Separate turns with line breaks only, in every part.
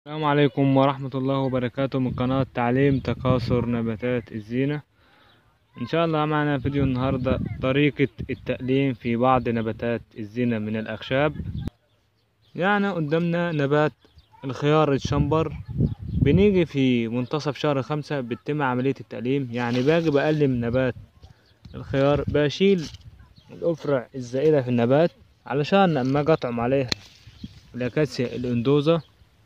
السلام عليكم ورحمة الله وبركاته من قناة تعليم تكاثر نباتات الزينة إن شاء الله معنا فيديو النهاردة طريقة التقليم في بعض نباتات الزينة من الأخشاب يعني قدامنا نبات الخيار الشمبر بنيجي في منتصف شهر خمسة بتتم عملية التقليم يعني باجي بقلم نبات الخيار بشيل الأفرع الزائدة في النبات علشان أما أجي أطعم عليها الأكاسيا الأندوزة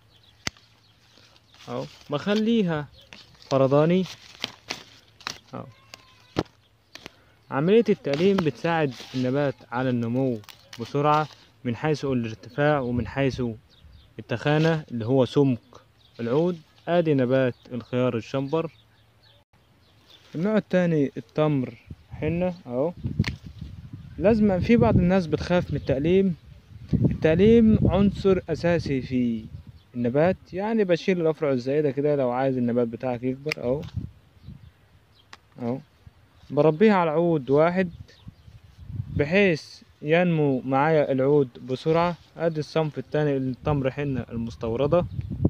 اهو بخليها فرداني اهو عملية التقليم بتساعد النبات على النمو بسرعة من حيث الارتفاع ومن حيث التخانة اللي هو سمك العود ادي نبات الخيار الشمبر النوع التاني التمر حنة اهو لازم في بعض الناس بتخاف من التقليم التقليم عنصر اساسي في النبات يعني بشيل الافرع الزائده كده لو عايز النبات بتاعك يكبر اهو اهو بربيها على عود واحد بحيث ينمو معايا العود بسرعة ادي الصنف التاني التمر حنة المستوردة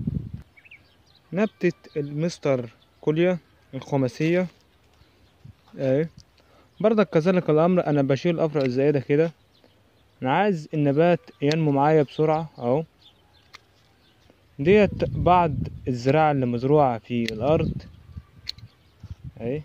نبتة المستر كوليا الخماسية اهي برضك كذلك الامر انا بشيل الافرع الزائدة كده انا عايز النبات ينمو معايا بسرعة اهو ديت بعض الزراعة اللي مزروعة في الأرض أهي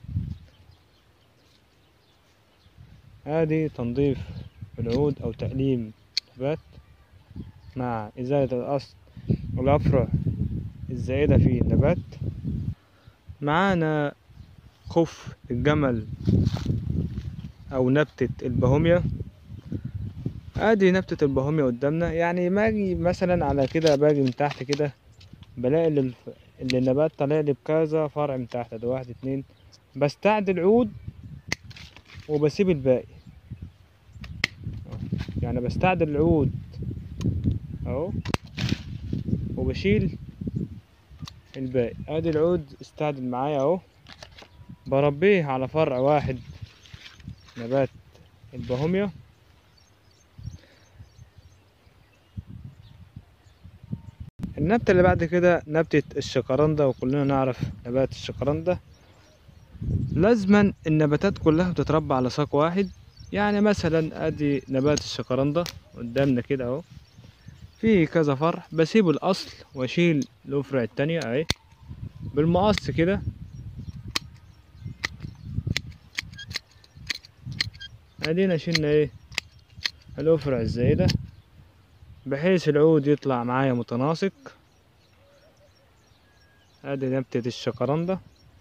ادي تنظيف العود أو تقليم نبات مع إزالة الأصل والأفرع الزائدة في النبات معانا خف الجمل أو نبتة البهوميا ادي نبتة البهوميا قدامنا يعني ما اجي مثلا على كده باجي من تحت كده بلاقي اللي, اللي النبات طالع لي بكذا فرع من تحت ده واحد اتنين بستعدل عود وبسيب الباقي يعني بستعدل العود اهو وبشيل الباقي ادي العود استعدل معايا اهو بربيه على فرع واحد نبات البهوميا النبتة اللي بعد كده نبتة الشكرندة وكلنا نعرف نبات الشكرندة لازما النباتات كلها بتتربى على ساق واحد يعني مثلا ادي نبات الشكرندة قدامنا كده اهو فيه كذا فرع بسيب الاصل واشيل الافرع التانية اهي بالمقص كده ادينا شلنا ايه الافرع الزايده بحيث العود يطلع معايا متناسق ادي نبتة الشكرندة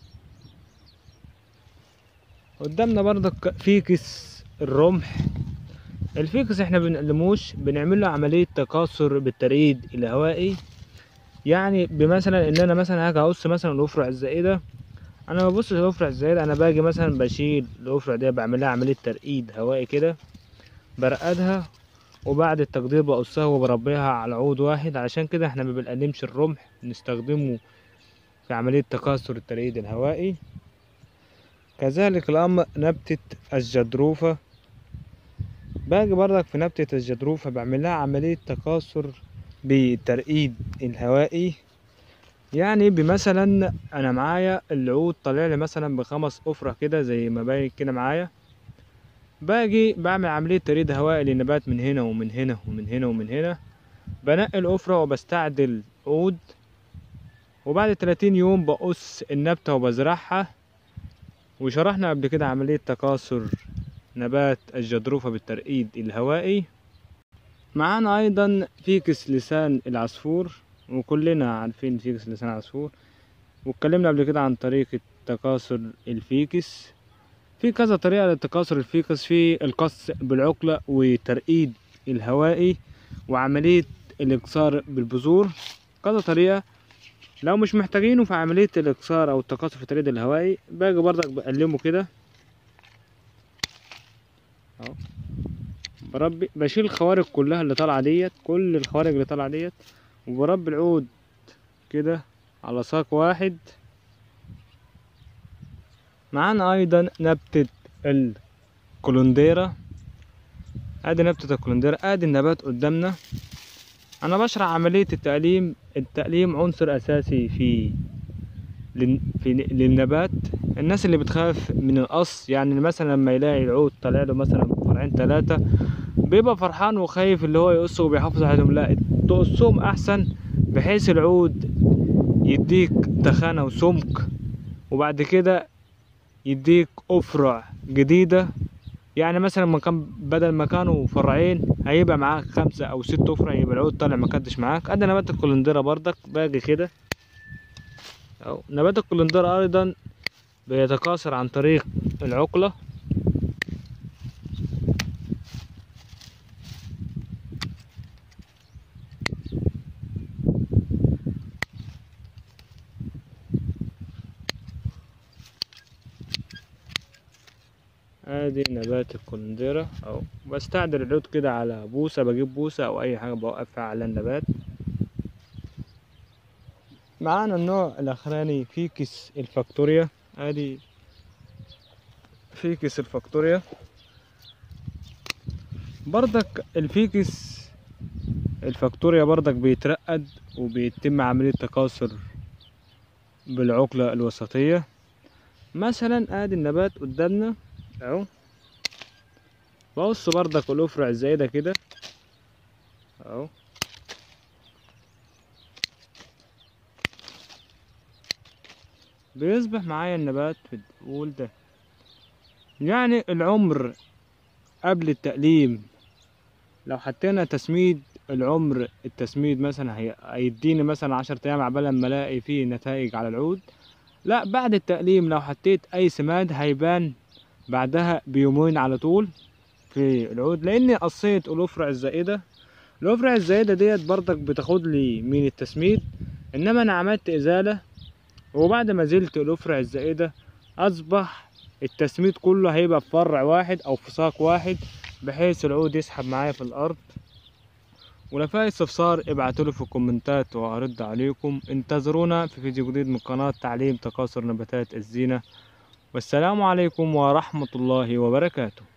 قدامنا برضك فيكس الرمح الفيكس احنا بنقلموش بنعمل له عملية تكاثر بالترقيد الهوائي يعني بمثلا ان انا مثلا هاجي اقص مثلا الافرع الزائدة انا ببص الافرع الزائدة انا باجي مثلا بشيل الافرع دي بعملها عملية ترقيد هوائي كده برقدها وبعد التقدير بقصها وبربيها على عود واحد عشان كده احنا ما بنقلمش الرمح بنستخدمه في عملية تكاثر الترقيد الهوائي كذلك الأمر نبتة الجدروفة باجي برضك في نبتة الجدروفة بعملها عملية تكاثر بالترقيد الهوائي يعني بمثلا انا معايا العود طالع لي مثلا بخمس افرع كده زي ما باين كده معايا باجي بعمل عملية تريد هوائي للنبات من هنا ومن هنا ومن هنا ومن هنا بنقي الأفرة وبستعدل عود وبعد تلاتين يوم بقص النبتة وبزرعها وشرحنا قبل كده عملية تكاثر نبات الجدروفة بالترقيد الهوائي معانا أيضا فيكس لسان العصفور وكلنا عارفين فيكس لسان العصفور واتكلمنا قبل كده عن طريقة تكاثر الفيكس في كذا طريقة لتكاثر الفيكس في القص بالعقلة وترقيد الهوائي وعملية الإكسار بالبذور كذا طريقة لو مش محتاجينه في عملية الإكسار أو التكاثر في الترقيد الهوائي باجي برضك بقلمه كده أهو بربي بشيل الخوارج كلها اللي طالعة ديت كل الخوارج اللي طالعة ديت وبربي العود كده على ساق واحد معانا ايضا نبتة الكولونديرا ادي نبتة الكولونديرا ادي النبات قدامنا انا بشرح عملية التقليم التقليم عنصر اساسي في لل- في للنبات الناس اللي بتخاف من القص يعني مثلا لما يلاقي العود طالع له مثلا فرعين ثلاثة بيبقى فرحان وخايف اللي هو يقصه وبيحافظ عليهم لا تقصهم احسن بحيث العود يديك تخانة وسمك وبعد كده يديك افرع جديدة يعني مثلا ما كان بدل ما كانوا فرعين هيبقى معاك خمسة او ست افرع يبقى العود طالع مكدش معاك ادي نبات الكولندرا بردك باقي كده أو نبات الكولندرا ايضا بيتكاثر عن طريق العقلة ادي نبات الكولندرا او بستعدل العود كده على بوسة بجيب بوسة او اي حاجة بوقفها على النبات معانا النوع الاخراني فيكس الفاكتوريا ادي فيكس الفاكتوريا بردك الفيكس الفاكتوريا بردك بيترقد وبيتم عملية تكاثر بالعقلة الوسطية مثلا ادي النبات قدامنا اهو بقص بردك الافرع الزايدة كده اهو بيصبح معايا النبات في الدول ده يعني العمر قبل التقليم لو حطينا تسميد العمر التسميد مثلا هي- هيديني مثلا عشرة ايام عبال ما الاقي فيه نتائج على العود لا بعد التقليم لو حطيت اي سماد هيبان بعدها بيومين على طول في العود لاني قصيت الافرع الزائده الافرع الزائده ديت برضك بتاخد لي من التسميد انما انا عملت ازاله وبعد ما زلت الافرع الزائده اصبح التسميد كله هيبقى في فرع واحد او في ساق واحد بحيث العود يسحب معايا في الارض ولو في استفسار ابعتولي في الكومنتات وهرد عليكم انتظرونا في فيديو جديد من قناة تعليم تكاثر نباتات الزينة والسلام عليكم ورحمة الله وبركاته